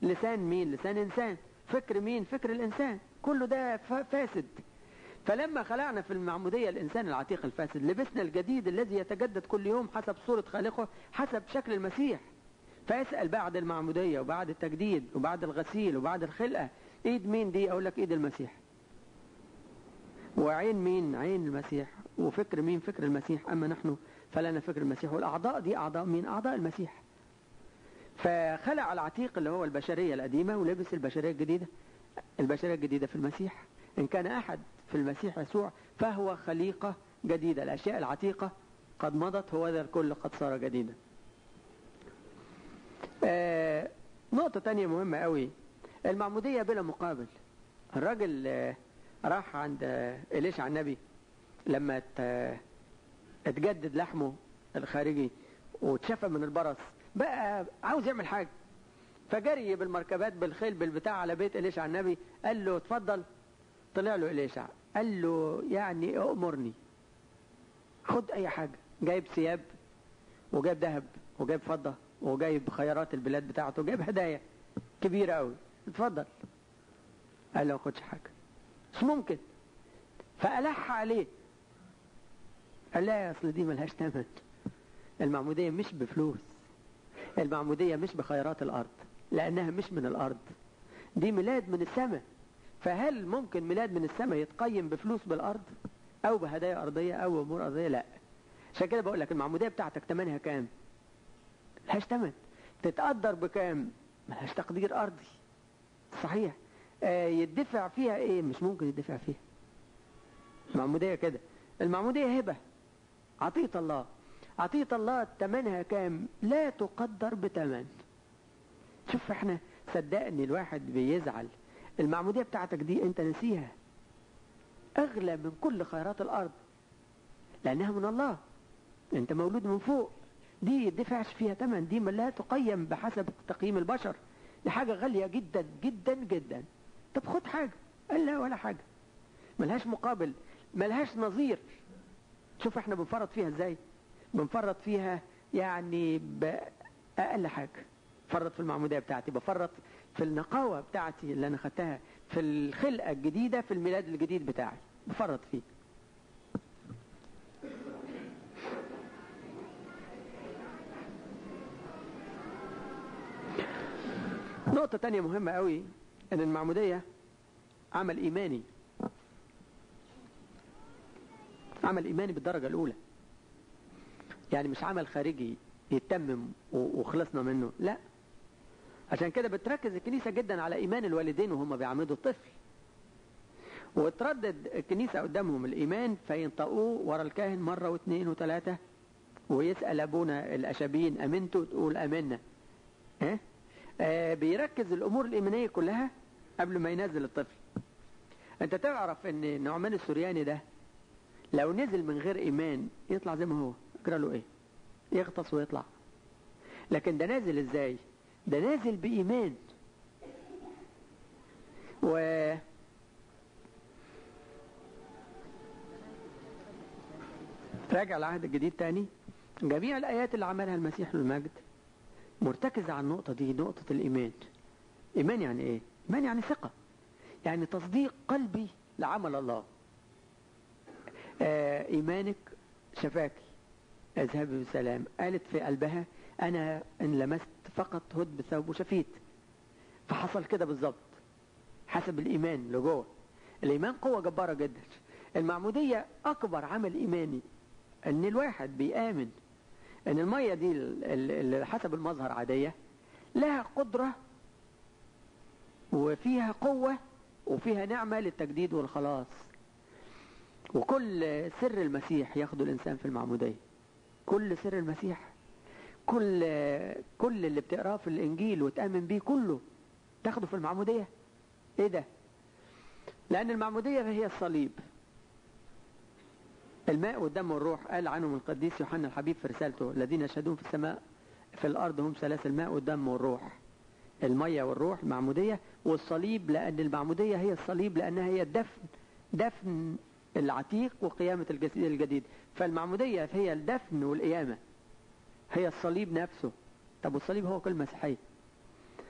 لسان مين لسان إنسان فكر مين فكر الإنسان كله ده فاسد فلما خلعنا في المعمودية الإنسان العتيق الفاسد لبسنا الجديد الذي يتجدد كل يوم حسب صورة خالقه حسب شكل المسيح فاسأل بعد المعمودية وبعد التجديد وبعد الغسيل وبعد الخلقة ايد مين دي اقول لك ايد المسيح وعين مين عين المسيح وفكر مين فكر المسيح اما نحن فلنا فكر المسيح والاعضاء دي اعضاء مين اعضاء المسيح فخلع العتيق اللي هو البشرية القديمة ولبس البشرية الجديدة البشرية الجديدة في المسيح إن كان أحد في المسيح يسوع فهو خليقة جديدة الأشياء العتيقة قد مضت هو ذا الكل قد صار جديدا آه نقطة تانية مهمة قوي المعمودية بلا مقابل الراجل آه راح عند آه إليشع النبي لما اتجدد لحمه الخارجي واتشفى من البرص بقى عاوز يعمل حاجة فجري بالمركبات بالخيل بالبتاع على بيت إليشع النبي قال له اتفضل طلع له إليشع قال له يعني أؤمرني خد أي حاجة جايب ثياب وجايب ذهب وجايب فضة وجايب خيارات البلاد بتاعته وجايب هدايا كبيرة قوي اتفضل قال له ما خدش حاجة مش ممكن فألح عليه قال لا يا أصل دي ملهاش تمن المعمودية مش بفلوس المعمودية مش بخيرات الأرض لأنها مش من الأرض دي ميلاد من السماء فهل ممكن ميلاد من السماء يتقيم بفلوس بالأرض أو بهدايا أرضية أو أمور أرضية لا عشان كده بقول لك المعمودية بتاعتك تمنها كام ملهاش تمن تتقدر بكام ملهاش تقدير أرضي صحيح آه يدفع فيها ايه مش ممكن يدفع فيها المعمودية كده المعمودية هبة عطية الله عطية الله تمنها كام لا تقدر بتمن شوف احنا صدقني الواحد بيزعل المعمودية بتاعتك دي انت نسيها اغلى من كل خيرات الارض لانها من الله انت مولود من فوق دي يدفعش فيها تمن دي لا تقيم بحسب تقييم البشر دي حاجة غالية جدا جدا جدا طب خد حاجة قال لا ولا حاجة ملهاش مقابل ملهاش نظير شوف احنا بنفرط فيها ازاي بنفرط فيها يعني بأقل حاجة فرط في المعمودية بتاعتي بفرط في النقاوة بتاعتي اللي انا خدتها في الخلقة الجديدة في الميلاد الجديد بتاعي بفرط فيه نقطة تانية مهمة قوي ان المعمودية عمل ايماني عمل ايماني بالدرجة الاولى يعني مش عمل خارجي يتمم وخلصنا منه لا عشان كده بتركز الكنيسة جدا على ايمان الوالدين وهم بيعمدوا الطفل وتردد الكنيسة قدامهم الايمان فينطقوه ورا الكاهن مرة واثنين وثلاثة ويسأل ابونا الاشابين امنتوا تقول امنا ها آه بيركز الامور الايمانية كلها قبل ما ينزل الطفل انت تعرف ان نعمان السورياني ده لو نزل من غير ايمان يطلع زي ما هو اجرى له ايه يغطس ويطلع لكن ده نازل ازاي ده نازل بايمان و راجع العهد الجديد تاني جميع الايات اللي عملها المسيح للمجد مرتكزة على النقطة دي نقطة الايمان ايمان يعني ايه ايمان يعني ثقة يعني تصديق قلبي لعمل الله آه ايمانك شفاكي اذهبي بسلام قالت في قلبها انا ان لمست فقط هد بثوب وشفيت فحصل كده بالظبط حسب الايمان لجوه الايمان قوة جبارة جدا المعمودية اكبر عمل ايماني ان الواحد بيآمن ان المية دي اللي حسب المظهر عادية لها قدرة وفيها قوة وفيها نعمة للتجديد والخلاص وكل سر المسيح ياخده الإنسان في المعمودية كل سر المسيح كل كل اللي بتقراه في الإنجيل وتآمن بيه كله تاخده في المعمودية إيه ده لأن المعمودية هي الصليب الماء والدم والروح قال عنهم القديس يوحنا الحبيب في رسالته الذين يشهدون في السماء في الأرض هم ثلاث الماء والدم والروح المية والروح المعمودية والصليب لأن المعمودية هي الصليب لأنها هي الدفن دفن العتيق وقيامة الجديد فالمعمودية هي الدفن والقيامة هي الصليب نفسه طب والصليب هو كل مسيحية